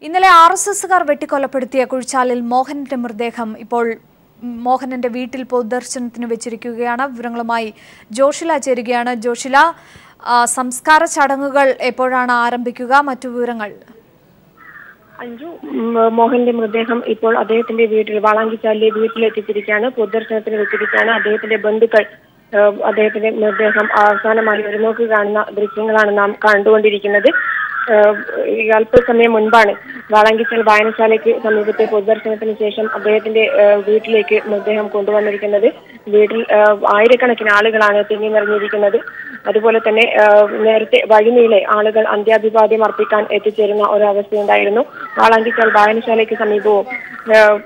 ഇന്നലെ R S എസുകാർ വെട്ടിക്കൊലപ്പെടുത്തിയ കുഴിച്ചാലിൽ മോഹനന്റെ മൃതദേഹം ഇപ്പോൾ ഉം, മോഹനന്റെ വീട്ടിൽ പൊതുദർശനത്തിന് വെച്ചിരിക്കുകയാണ് വിവരങ്ങളുമായി ജോഷില ചേരുകയാണ് ജോഷില ആ, സംസ്കാര ചടങ്ങുകൾ എപ്പോഴാണ് ആരംഭിക്കുക മറ്റു വിവരങ്ങൾ അഞ്ജു ഉം, മോഹന്റെ മൃതദേഹം ഇപ്പോൾ അദ്ദേഹത്തിന്റെ വീട്ടിൽ വാളാങ്കിച്ചാലിലെ വീട്ടിലെത്തിച്ചിരിക്കുകയാണ് പൊതുദർശനത്തിന് വെച്ചിരിക്കുകയാണ് അദ്ദേഹത്തിന്റെ ബന്ധുക്കൾ ഏഹ്, അദ്ദേഹത്തിന്റെ മൃതദേഹം അവസാനമായി ഒരു നോക്ക് കാണുന്ന ദൃശ്യങ്ങളാണ് നാം കണ്ടുകൊണ്ടിരിക്കുന്നത് ഏഹ്, ഈ അല്പസമയം മുൻപാണ് വാളാങ്കിച്ചാൽ വായനശാലയ്ക്ക് സമീപത്തെ പൊതുദർശനത്തിന് ശേഷം അദ്ദേഹത്തിന്റെ ഏഹ്, വീട്ടിലേക്ക് മൃതദേഹം കൊണ്ടുവന്നിരിക്കുന്നത് വീട്ടിൽ ഏഹ്, ആയിരക്കണക്കിന് ആളുകളാണ് തിങ്ങി നിറഞ്ഞിരിക്കുന്നത് അതുപോലെ തന്നെ ഏഹ്, നേരത്തെ വഴിനീളെ ആളുകൾ അന്ത്യാഭിവാദ്യം അർപ്പിക്കാൻ എത്തിച്ചേരുന്ന ഒരു അവസ്ഥയുണ്ടായിരുന്നു വാളാങ്കിച്ചാൽ വായനശാലയ്ക്ക് സമീപവും ഏഹ്,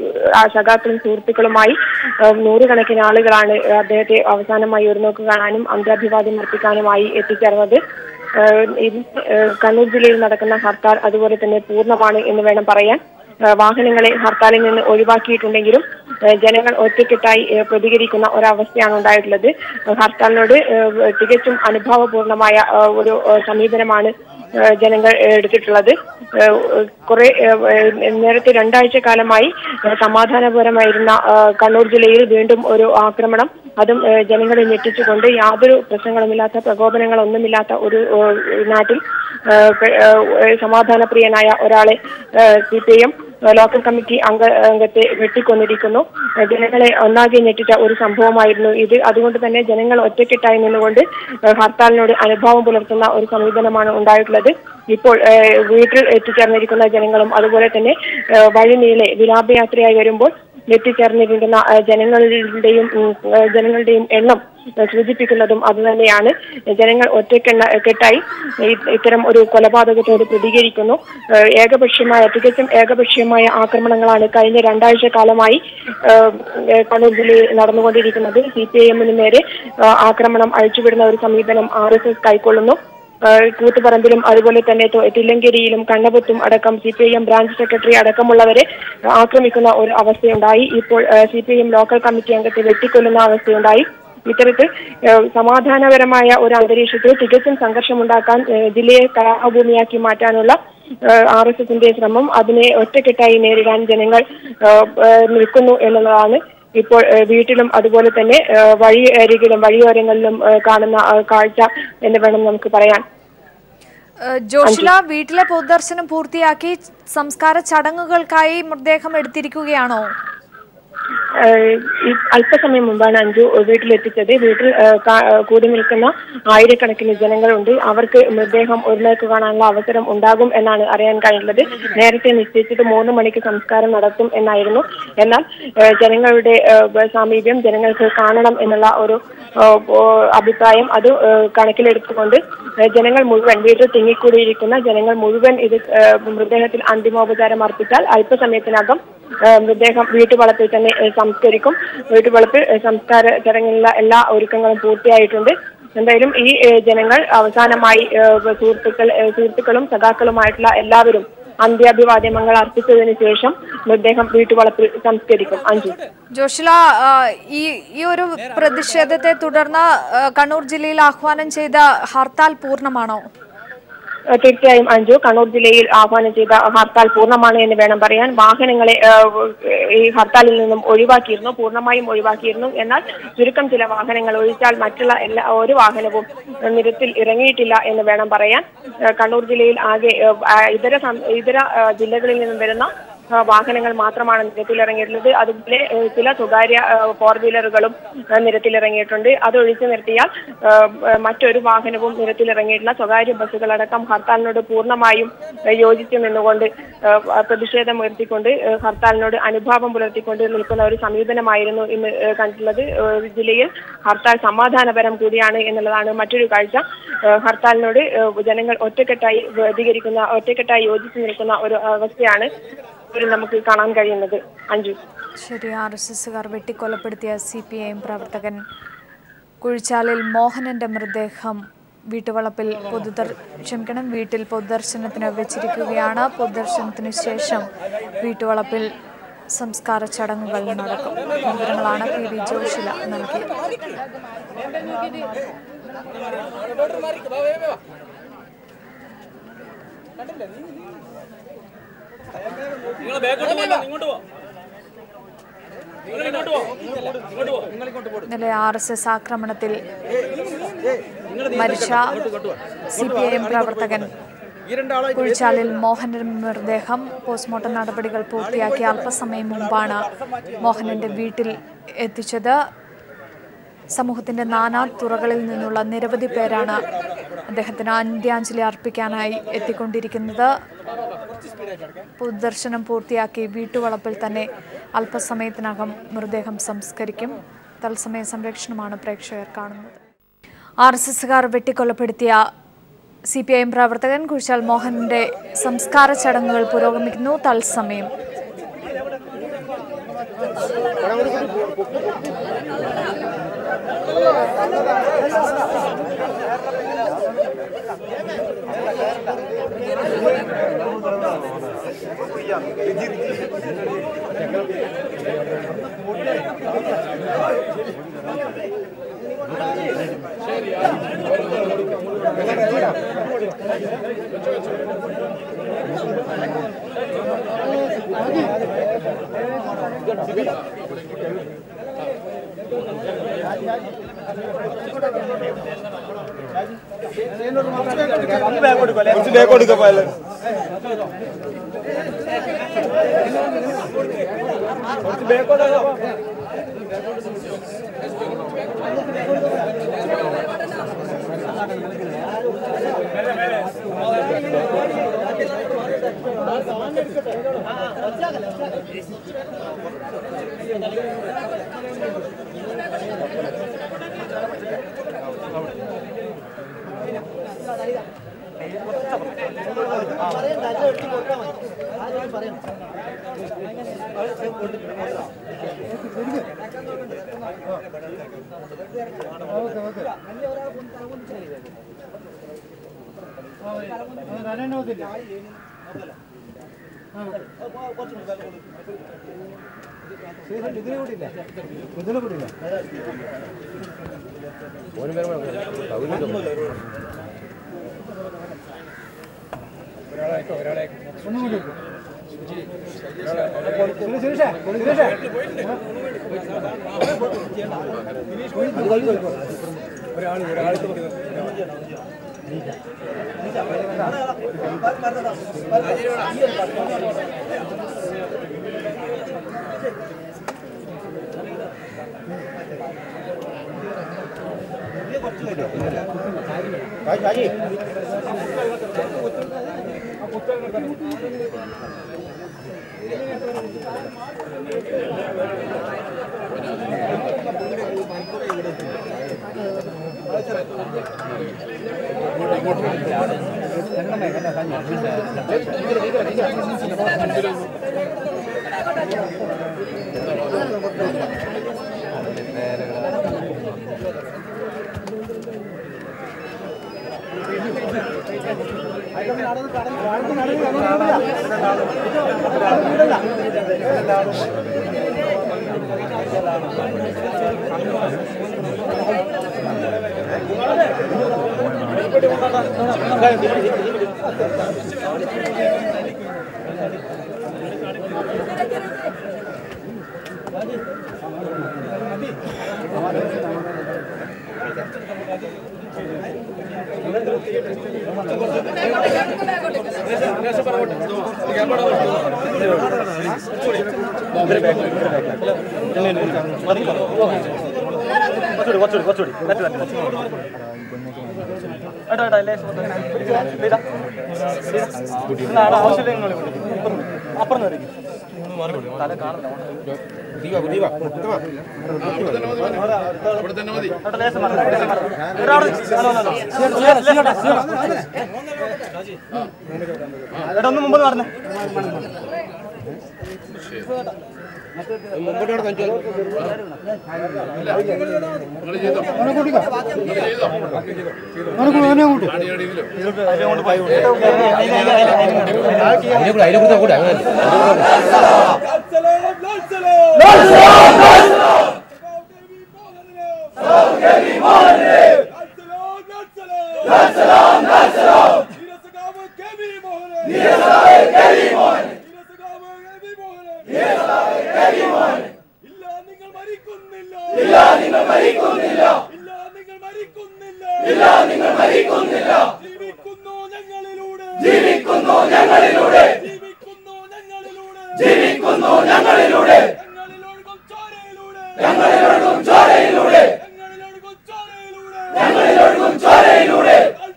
ആ സഖാക്കളും സുഹൃത്തുക്കളുമായി ഏഹ്, നൂറുകണക്കിന് ആളുകളാണ് അദ്ദേഹത്തെ അവസാനമായി ഒരു നോക്ക് കാണാനും അന്ത്യാഭിവാദ്യം അർപ്പിക്കാനുമായി എത്തിച്ചേർന്നത് ഏഹ്, ഇത് ഏഹ്, കണ്ണൂർ ജില്ലയിൽ നടക്കുന്ന ഹർത്താൽ അതുപോലെ തന്നെ പൂർണ്ണമാണ് എന്ന് വേണം പറയാൻ ഏഹ്, വാഹനങ്ങളെ ഹർത്താലിൽ നിന്ന് ഒഴിവാക്കിയിട്ടുണ്ടെങ്കിലും ഏഹ്, ജനങ്ങൾ ഒറ്റക്കെട്ടായി ഏഹ്, പ്രതികരിക്കുന്ന ഒരവസ്ഥയാണ് ഉണ്ടായിട്ടുള്ളത് ഏഹ്, ഹർത്താലിനോട് ഏഹ്, തികച്ചും അനുഭാവപൂർണമായ ഏഹ്, ഒരു ഏഹ്, സമീപനമാണ് ഏഹ്, ജനങ്ങൾ ഏഹ്, എടുത്തിട്ടുള്ളത് ഏഹ്, കുറെ ഏഹ്, ഏഹ്, നേരത്തെ രണ്ടാഴ്ച കാലമായി ഏഹ്, സമാധാനപരമായിരുന്ന ഏഹ്, കണ്ണൂർ ജില്ലയിൽ വീണ്ടും ഒരു ആക്രമണം അതും ഏഹ്, ജനങ്ങളെ ഞെട്ടിച്ചുകൊണ്ട് യാതൊരു പ്രശ്നങ്ങളുമില്ലാത്ത പ്രകോപനങ്ങളൊന്നുമില്ലാത്ത ഒരു ഏഹ്, നാട്ടിൽ ഏഹ്, പെ- ഏഹ്, സമാധാനപ്രിയനായ ഒരാളെ C P I M local committee അംഗ അംഗത്തെ വെട്ടിക്കൊന്നിരിക്കുന്നു ഏഹ്, ജനങ്ങളെ ഒന്നാകെ ഞെട്ടിച്ച ഒരു സംഭവമായിരുന്നു ഇത് അതുകൊണ്ട് തന്നെ ജനങ്ങൾ ഒറ്റക്കെട്ടായി നിന്നുകൊണ്ട് ഏഹ്, ഹർത്താലിനോട് അനുഭാവം പുലർത്തുന്ന ഒരു സമീപനമാണ് ഉണ്ടായിട്ടുള്ളത് ഇപ്പോൾ ഏഹ്, വീട്ടിൽ എത്തിച്ചേർന്നിരിക്കുന്ന ജനങ്ങളും അതുപോലെ തന്നെ ഏഹ്, വഴിനീളെ വിലാപയാത്രയായി വരുമ്പോൾ എത്തിച്ചേർന്നിരിക്കുന്ന ഏഹ്, ജനങ്ങളുടെയും ഉം, ഏഹ്, ജനങ്ങളുടെയും എണ്ണം ഏഹ്, സൂചിപ്പിക്കുന്നതും അതുതന്നെയാണ് ജനങ്ങൾ ഒറ്റക്കെണ്ണ കെട്ടായി ഈ- ഇത്തരം ഒരു കൊലപാതകത്തോട് പ്രതികരിക്കുന്നു ഏഹ്, ഏകപക്ഷീയമായ തികച്ചും ഏകപക്ഷീയമായ ആക്രമണങ്ങളാണ് കഴിഞ്ഞ രണ്ടാഴ്ച കാലമായി ഏഹ്, ഏഹ്, കണ്ണൂർ ജില്ലയിൽ നടന്നുകൊണ്ടിരിക്കുന്നത് സി പി ഐ എമ്മിന് നേരെ ഏഹ്, ആക്രമണം അഴിച്ചുവിടുന്ന ഒരു സമീപനം ആർ എസ് എസ് കൈക്കൊള്ളുന്നു ഏഹ് കൂത്തുപറമ്പിലും അതുപോലെ തന്നെ തൊ- തില്ലങ്കേരിയിലും കണ്ണപത്തും അടക്കം C P I M branch secretary അടക്കമുള്ളവരെ ആക്രമിക്കുന്ന ഒരു അവസ്ഥയുണ്ടായി ഇപ്പോൾ C P I M local committee അംഗത്തെ വെട്ടിക്കൊല്ലുന്ന അവസ്ഥയുണ്ടായി ഇത്തരത്തിൽ ഏഹ് സമാധാനപരമായ ഒരു അന്തരീക്ഷത്തിൽ തികച്ചും സംഘർഷമുണ്ടാക്കാൻ ഏഹ് ജില്ലയെ കലാഭൂമിയാക്കി മാറ്റാനുള്ള ആർ എസ് എസിന്റെ ശ്രമം അതിനെ ഒറ്റക്കെട്ടായി നേരിടാൻ ജനങ്ങൾ ഏഹ്, ഏഹ് നിൽക്കുന്നു എന്നുള്ളതാണ് ഇപ്പോൾ ഏഹ്, വീട്ടിലും അതുപോലെ തന്നെ ഏഹ്, വഴി അരികിലും വഴിയോരങ്ങളിലും ഏഹ്, കാണുന്ന ആ, കാഴ്ച എന്ന് വേണം നമുക്ക് പറയാൻ ഏഹ്, ജോഷില വീട്ടിലെ പൊതുദർശനം പൂർത്തിയാക്കി സംസ്കാര ചടങ്ങുകൾക്കായി മൃതദേഹം എടുത്തിരിക്കുകയാണോ ഏഹ് ഈ അല്പസമയം മുമ്പാണ് അഞ്ജു വീട്ടിലെത്തിച്ചത് വീട്ടിൽ ഏഹ് കാ- ഏഹ് കൂടി നിൽക്കുന്ന ആയിരക്കണക്കിന് ജനങ്ങളുണ്ട് അവർക്ക് മൃതദേഹം ഒരു നേർക്ക് കാണാനുള്ള അവസരം ഉണ്ടാകും എന്നാണ് അറിയാൻ കഴിഞ്ഞുള്ളത് നേരത്തെ നിശ്ചയിച്ചത് മൂന്ന് മണിക്ക് സംസ്കാരം നടത്തും എന്നായിരുന്നു എന്നാൽ ഏഹ് ജനങ്ങളുടെ ഏഹ് സാമീപ്യം ജനങ്ങൾക്ക് കാണണം എന്നുള്ള ഒരു ഏഹ് ഓ- അഭിപ്രായം അത് ഏഹ് കണക്കിലെടുത്തുകൊണ്ട് ഏഹ് ജനങ്ങൾ മുഴുവൻ വീട്ടിൽ തിങ്ങിക്കൂടിയിരിക്കുന്ന ജനങ്ങൾ മുഴുവൻ ഇത് ഏഹ് മൃതദേഹത്തിൽ അന്തിമോപചാരം അർപ്പിച്ചാൽ അല്പസമയത്തിനകം ഏഹ് മൃതദേഹം വീട്ടുവളപ്പിൽ തന്നെ ഏഹ് സംസ്കരിക്കും വീട്ടുവളപ്പിൽ ഏഹ് സംസ്കാര ചടങ്ങിനുള്ള എല്ലാ ഒരുക്കങ്ങളും പൂർത്തിയായിട്ടുണ്ട് എന്തായാലും ഈ ഏഹ് ജനങ്ങൾ അവസാനമായി ഏഹ് സുഹൃത്തുക്കൾ ഏഹ് സുഹൃത്തുക്കളും സഖാക്കളുമായിട്ടുള്ള എല്ലാവരും അന്ത്യാഭിവാദ്യമങ്ങൾ അർപ്പിച്ചതിന് ശേഷം മൃതദേഹം വീട്ടുവളപ്പിൽ സംസ്കരിക്കും അഞ്ചു ജോഷില ആ, ഈ ഈ ഒരു പ്രതിഷേധത്തെ തുടർന്ന് ആ, കണ്ണൂർ ജില്ലയിൽ ആഹ്വാനം ചെയ്ത ഹർത്താൽ പൂർണ്ണമാണോ ഏഹ് തീർച്ചയായും അഞ്ജു കണ്ണൂർ ജില്ലയിൽ ആഹ്വാനം ചെയ്ത ഹർത്താൽ പൂർണ്ണമാണ് എന്ന് വേണം പറയാൻ വാഹനങ്ങളെ ഏഹ്, ഈ ഹർത്താലിൽ നിന്നും ഒഴിവാക്കിയിരുന്നു പൂർണ്ണമായും ഒഴിവാക്കിയിരുന്നു എന്നാൽ ചുരുക്കം ചില വാഹനങ്ങൾ ഒഴിച്ചാൽ മറ്റുള്ള എല്ലാ ഒരു വാഹനവും നിരത്തിൽ ഇറങ്ങിയിട്ടില്ല എന്ന് വേണം പറയാൻ ഏഹ്, കണ്ണൂർ ജില്ലയിൽ ആകെ ഏഹ്, ആ, ഇതര സം- ഇതര ഏഹ്, ജില്ലകളിൽ നിന്നും വരുന്ന ആ, വാഹനങ്ങൾ മാത്രമാണ് നിരത്തിലിറങ്ങിയിട്ടുള്ളത് അതുപോലെ ഏഹ്, ചില സ്വകാര്യ ഏഹ്, ഫോർ വീലറുകളും ഏഹ്, നിരത്തിലിറങ്ങിയിട്ടുണ്ട് അത് ഒഴിച്ചു നിർത്തിയാൽ ഏഹ്, ഏഹ്, മറ്റൊരു വാഹനവും നിരത്തിലിറങ്ങിയിട്ടില്ല സ്വകാര്യ ബസ്സുകളടക്കം ഹർത്താലിനോട് പൂർണ്ണമായും ഏഹ്, യോജിച്ചു നിന്നുകൊണ്ട് ഏഹ്, പ്രതിഷേധം ഉയർത്തിക്കൊണ്ട് ഏഹ്, ഹർത്താലിനോട് അനുഭാവം പുലർത്തിക്കൊണ്ട് നിൽക്കുന്ന ഒരു സമീപനമായിരുന്നു ഇന്ന് ഏഹ്, കണ്ടിട്ടുള്ളത് ഏഹ്, ജില്ലയിൽ ഹർത്താൽ സമാധാനപരം കൂടിയാണ് എന്നുള്ളതാണ് മറ്റൊരു കാഴ്ച ഏഹ്, ഹർത്താലിനോട് ഏഹ്, ജനങ്ങൾ ഒറ്റക്കെട്ടായി പ്രതികരിക്കുന്ന ഒറ്റക്കെട്ടായി യോജിച്ചു നിൽക്കുന്ന ഒരു അവസ്ഥയാണ് ഒരു നമുക്ക് കാണാൻ കഴിയുന്നത് അഞ്ജു ശരി ആർ എസ് എസുകാർ വെട്ടിക്കൊലപ്പെടുത്തിയ സി പി ഐ എം പ്രവർത്തകൻ കുഴിച്ചാലിൽ മോഹനന്റെ മൃതദേഹം വീട്ടുവളപ്പിൽ പൊതുദർ ക്ഷമിക്കണം വീട്ടിൽ പൊതുദർശനത്തിന് വെച്ചിരിക്കുകയാണ് പൊതുദർശനത്തിന് ശേഷം വീട്ടുവളപ്പിൽ സംസ്കാര ചടങ്ങുകൾ നടക്കും വിവരങ്ങളാണ് പി വി ജോഷില നൽകിയത് നിങ്ങൾ ബാക്കോട്ട് പോകണ്ട ഇങ്ങോട്ട് പോ നിങ്ങൾ ഇങ്ങോട്ട് പോ ഇങ്ങോട്ട് പോ ഇന്നലെ ആർ എസ് എസ് ആക്രമണത്തിൽ മരിച്ച സി പി ഐ എം പ്രവർത്തകൻ കുഴിച്ചാലിൽ മോഹനന്റെ മൃതദേഹം പോസ്റ്റ്മോർട്ടം നടപടികൾ പൂർത്തിയാക്കി അല്പസമയം മുമ്പാണ് മോഹനന്റെ വീട്ടിൽ എത്തിച്ചത് സമൂഹത്തിന്റെ നാനാ തുറകളിൽ നിന്നുള്ള നിരവധി പേരാണ് അദ്ദേഹത്തിന് അന്ത്യാഞ്ജലി അർപ്പിക്കാനായി എത്തിക്കൊണ്ടിരിക്കുന്നത് പൊതുദർശനം പൂർത്തിയാക്കി വീട്ടുവളപ്പിൽ തന്നെ അല്പസമയത്തിനകം മൃതദേഹം സംസ്കരിക്കും തത്സമയ സംരക്ഷണമാണ് പ്രേക്ഷകർ കാണുന്നത് ആർ എസ് എസുകാർ വെട്ടിക്കൊലപ്പെടുത്തിയ സി പി ഐ എം പ്രവർത്തകൻ കുഴിച്ചാൽ മോഹനന്റെ സംസ്കാര ചടങ്ങുകൾ പുരോഗമിക്കുന്നു തത്സമയം കുറച്ച് ബാക്ക് കൊടുക്ക പോയാലോ കുറച്ച് ബാക്ക് കൊടുക്കോ കുറച്ചുകൂടി കുറച്ചുകൂടി കുറച്ചുകൂടി നെറ്റ് നെറ്റ് ഏട്ടാ ഏട്ടാ ഇല്ലേ ഇതാ ഇതാ ആവശ്യമില്ല നിങ്ങൾ അപ്പുറം വരും തല കാണുന്നില്ല ഏട്ടാ ലേശം മാറ്, ലേശം മാറ്. ഏട്ടാ, അവിടെ നിക്ക്. അല്ല, അല്ല, അല്ല. ലേശം, ലേശം, ലേശം. ഏട്ടാ ഒന്ന് മുമ്പ് പറഞ്ഞേ Nila Sagawa Kemi Mohane! Nila Sagawa Kemi Mohane! ജീവിക്കുന്നു ഞങ്ങളിലൂടെ ജീവിക്കുന്നു ഞങ്ങളിലൂടെ ജീവിക്കുന്നു ഞങ്ങളിലൂടെ ജീവിക്കുന്നു ഞങ്ങളിലൂടെ ഞങ്ങളിലൊഴുകും ചോരയിലൂടെ ഞങ്ങളിലൊഴുകും ചോരയിലൂടെ ഞങ്ങളിലൊഴുകും ചോരയിലൂടെ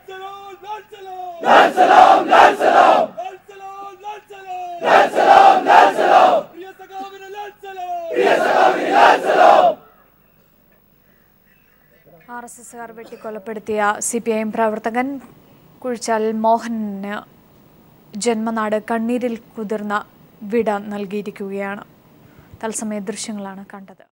ലാൽ സലാം ലാൽ സലാം ലാൽ സലാം ലാൽ സലാം ലാൽ സലാം പ്രിയ സഖാവിന് ലാൽ സലാം പ്രിയ സഖാവിന് ലാൽ സലാം ആർ എസ് എസുകാർ വെട്ടിക്കൊലപ്പെടുത്തിയ സി പി ഐ എം പ്രവർത്തകൻ കുഴിച്ചാൽ മോഹനന് ജന്മനാട് കണ്ണീരിൽ കുതിർന്ന വിട നൽകിയിരിക്കുകയാണ് തത്സമയ ദൃശ്യങ്ങളാണ് കണ്ടത്